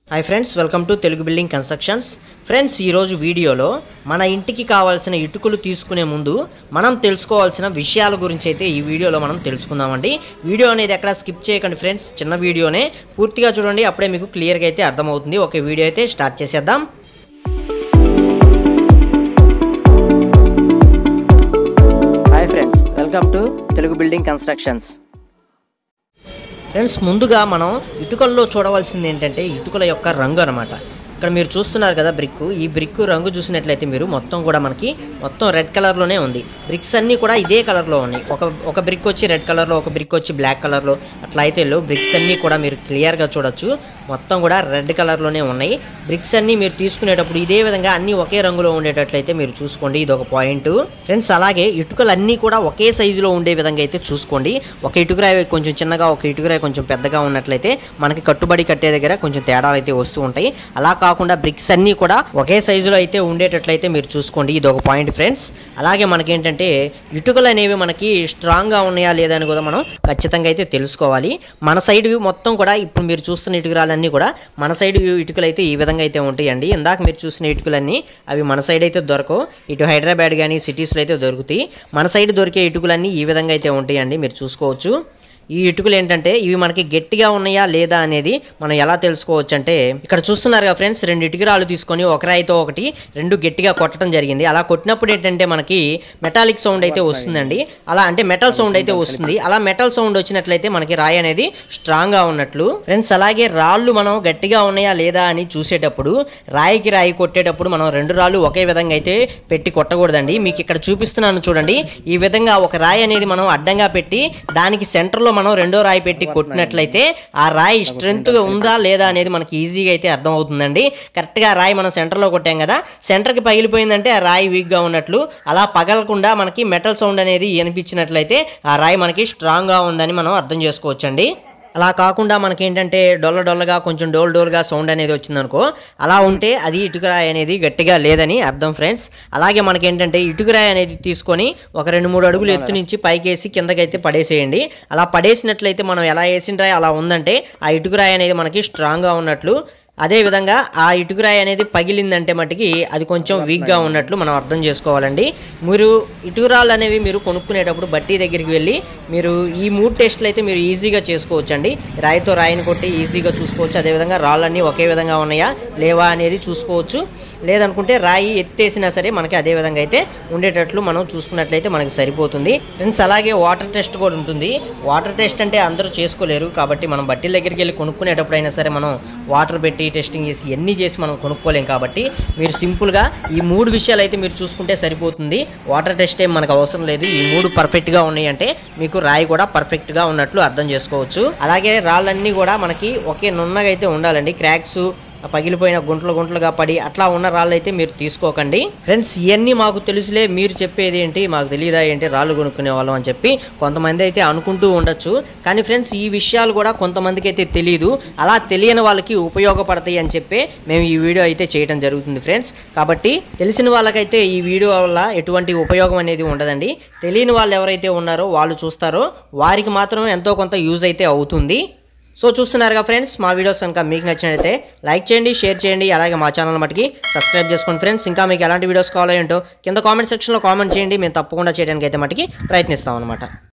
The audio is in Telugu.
hi friends welcome to Telugu building constructions friends ఈరోజు వీడియోలో మన ఇంటికి కావాల్సిన ఇటుకలు తీసుకునే ముందు మనం తెలుసుకోవాల్సిన విషయాల గురించి అయితే ఈ వీడియోలో మనం తెలుసుకుందామండి వీడియో అనేది ఎక్కడ స్కిప్ చేయకండి ఫ్రెండ్స్ చిన్న వీడియోనే పూర్తిగా చూడండి అప్పుడే మీకు క్లియర్గా అయితే అర్థమవుతుంది ఒక వీడియో అయితే స్టార్ట్ చేసేద్దాం hi friends welcome to Telugu building constructions friends ముందుగా మనం ఇటుకల్లో చూడవలసింది ఏంటంటే ఇటుకల యొక్క రంగు అనమాట ఇక్కడ మీరు చూస్తున్నారు కదా బ్రిక్ ఈ బ్రిక్ రంగు చూసినట్లయితే మీరు మొత్తం కూడా మనకి మొత్తం రెడ్ కలర్లోనే ఉంది బ్రిక్స్ అన్నీ కూడా ఇదే కలర్లో ఉన్నాయి ఒక ఒక బ్రిక్ వచ్చి రెడ్ కలర్లో ఒక బ్రిక్ వచ్చి బ్లాక్ కలర్లో అట్లా అయితే లేవు బ్రిక్స్ అన్నీ కూడా మీరు క్లియర్గా చూడొచ్చు మొత్తం కూడా రెడ్ కలర్లోనే ఉన్నాయి బ్రిక్స్ అన్నీ మీరు తీసుకునేటప్పుడు ఇదే విధంగా అన్నీ ఒకే రంగులో ఉండేటట్లయితే మీరు చూసుకోండి ఇది ఒక పాయింట్ ఫ్రెండ్స్ అలాగే ఇటుకలు అన్నీ కూడా ఒకే సైజులో ఉండే విధంగా అయితే చూసుకోండి ఒక ఇటుకరాయి కొంచెం చిన్నగా ఒక ఇటుకరాయి కొంచెం పెద్దగా ఉన్నట్లయితే మనకి కట్టుబడి కట్టే దగ్గర కొంచెం తేడాలు అయితే వస్తూ ఉంటాయి అలా కాకుండా బ్రిక్స్ అన్నీ కూడా ఒకే సైజులో అయితే ఉండేటట్లయితే మీరు చూసుకోండి ఇది ఒక పాయింట్ ఫ్రెండ్స్ అలాగే మనకేంటంటే ఇటుకలు అనేవి మనకి స్ట్రాంగ్గా ఉన్నాయా లేదా అని కూడా మనం ఖచ్చితంగా అయితే తెలుసుకోవాలి మన సైడ్ మొత్తం కూడా ఇప్పుడు మీరు చూస్తున్న ఇటుకరాలన్నీ కూడా మన సైడ్ ఇటుకలు అయితే ఈ విధంగా అయితే ఉంటాయండి ఇందాక మీరు చూసిన ఇటుకలన్నీ అవి మన సైడ్ అయితే దొరకవు ఇటు హైదరాబాద్ కానీ సిటీస్లో అయితే దొరుకుతాయి మన సైడ్ దొరికే ఇటుకలన్నీ ఈ విధంగా అయితే ఉంటాయండి మీరు చూసుకోవచ్చు ఈ ఇటుకలు ఏంటంటే ఇవి మనకి గట్టిగా ఉన్నాయా లేదా అనేది మనం ఎలా తెలుసుకోవచ్చు అంటే ఇక్కడ చూస్తున్నారు కదా ఫ్రెండ్స్ రెండు ఇటుకరాలు తీసుకొని ఒక రాయితో ఒకటి రెండు గట్టిగా కొట్టడం జరిగింది అలా కొట్టినప్పుడు ఏంటంటే మనకి మెటాలిక్ సౌండ్ అయితే వస్తుందండి అలా అంటే మెటల్ సౌండ్ అయితే వస్తుంది అలా మెటల్ సౌండ్ వచ్చినట్లయితే మనకి రాయి అనేది స్ట్రాంగ్ గా ఉన్నట్లు ఫ్రెండ్స్ అలాగే రాళ్ళు మనం గట్టిగా ఉన్నాయా లేదా అని చూసేటప్పుడు రాయికి రాయి కొట్టేటప్పుడు మనం రెండు రాళ్ళు ఒకే విధంగా అయితే పెట్టి కొట్టకూడదండి మీకు ఇక్కడ చూపిస్తున్నాను చూడండి ఈ విధంగా ఒక రాయి అనేది మనం అడ్డంగా పెట్టి దానికి సెంటర్లో మనం రెండో రాయి పెట్టి కొట్టినట్లయితే ఆ రాయి స్ట్రెంత్ ఉందా లేదా అనేది మనకి ఈజీగా అయితే అర్థమవుతుందండి కరెక్ట్గా రాయి మనం సెంటర్లో కొట్టాం కదా సెంటర్కి పగిలిపోయిందంటే ఆ రాయి వీక్గా ఉన్నట్లు అలా పగలకుండా మనకి మెటల్ సౌండ్ అనేది వినిపించినట్లయితే ఆ రాయి మనకి స్ట్రాంగ్గా ఉందని మనం అర్థం చేసుకోవచ్చండి అలా కాకుండా మనకేంటంటే డొల్ల డొల్లగా కొంచెం డోల్ డోల్గా సౌండ్ అనేది వచ్చిందనుకో అలా ఉంటే అది ఇటుకరాయి అనేది గట్టిగా లేదని అర్థం ఫ్రెండ్స్ అలాగే మనకేంటంటే ఇటుకరాయి అనేది తీసుకొని ఒక రెండు మూడు అడుగులు ఎత్తు నుంచి పైకేసి కిందకైతే పడేసేయండి అలా పడేసినట్లయితే మనం ఎలా వేసిన రాయి అలా ఉందంటే ఆ ఇటుకరాయి అనేది మనకి స్ట్రాంగ్గా ఉన్నట్లు అదే విధంగా ఆ ఇటుకరాయి అనేది పగిలిందంటే మటుకి అది కొంచెం వీక్గా ఉన్నట్లు మనం అర్థం చేసుకోవాలండి మీరు ఇటుకరాళ్ళు అనేవి మీరు కొనుక్కునేటప్పుడు బట్టి దగ్గరికి వెళ్ళి మీరు ఈ మూడు టెస్టులు అయితే మీరు ఈజీగా చేసుకోవచ్చు అండి రాయితో రాయిని కొట్టి ఈజీగా చూసుకోవచ్చు అదేవిధంగా రాళ్ళన్నీ ఒకే విధంగా ఉన్నాయా లేవా అనేది చూసుకోవచ్చు లేదనుకుంటే రాయి ఎత్తేసినా సరే మనకి అదే విధంగా అయితే ఉండేటట్లు మనం చూసుకున్నట్లయితే మనకి సరిపోతుంది ఫ్రెండ్స్ అలాగే వాటర్ టెస్ట్ కూడా ఉంటుంది వాటర్ టెస్ట్ అంటే అందరూ చేసుకోలేరు కాబట్టి మనం బట్టీల దగ్గరికి వెళ్ళి కొనుక్కునేటప్పుడు అయినా సరే మనం వాటర్ పెట్టి టెస్టింగ్ చేసి ఎన్ని చేసి మనం కొనుక్కోలేం కాబట్టి మీరు సింపుల్గా ఈ మూడు విషయాలు అయితే మీరు చూసుకుంటే సరిపోతుంది వాటర్ టెస్ట్ ఏం మనకు అవసరం లేదు ఈ మూడు పర్ఫెక్ట్గా ఉన్నాయి అంటే మీకు రాయి కూడా పర్ఫెక్ట్గా ఉన్నట్లు అర్థం చేసుకోవచ్చు అలాగే రాళ్ళన్నీ కూడా మనకి ఒకే నున్నగా అయితే ఉండాలండి క్రాక్స్ పగిలిపోయిన గుంటలు గుంటలుగా పడి అట్లా ఉన్న రాళ్ళు అయితే మీరు తీసుకోకండి ఫ్రెండ్స్ ఇవన్నీ మాకు తెలుసులే మీరు చెప్పేది ఏంటి మాకు తెలియదా ఏంటి రాళ్ళు కొనుక్కునే వాళ్ళం అని చెప్పి కొంతమంది అయితే అనుకుంటూ ఉండొచ్చు కానీ ఫ్రెండ్స్ ఈ విషయాలు కూడా కొంతమందికి అయితే తెలియదు అలా తెలియని వాళ్ళకి ఉపయోగపడతాయి అని చెప్పి మేము ఈ వీడియో అయితే చేయడం జరుగుతుంది ఫ్రెండ్స్ కాబట్టి తెలిసిన వాళ్ళకైతే ఈ వీడియో వల్ల ఎటువంటి ఉపయోగం అనేది ఉండదండి తెలియని వాళ్ళు ఎవరైతే ఉన్నారో వాళ్ళు చూస్తారో వారికి మాత్రం ఎంతో కొంత యూజ్ అయితే అవుతుంది సో చూస్తున్నారుగా ఫ్రెండ్స్ మా వీడియోస్ కనుక మీకు నచ్చినట్లయితే లైక్ చేయండి షేర్ చేయండి అలాగే మా ఛానల్ మటుకి సబ్స్క్రైబ్ చేసుకోండి ఫ్రెండ్స్ ఇంకా మీకు ఎలాంటి వీడియోస్ కావాలో ఏంటో కింద కామెంట్ సెక్షన్లో కామెంట్ చేయండి మేము తప్పకుండా చేయడానికి అయితే మటుకి ప్రయత్నిస్తాం అనమాట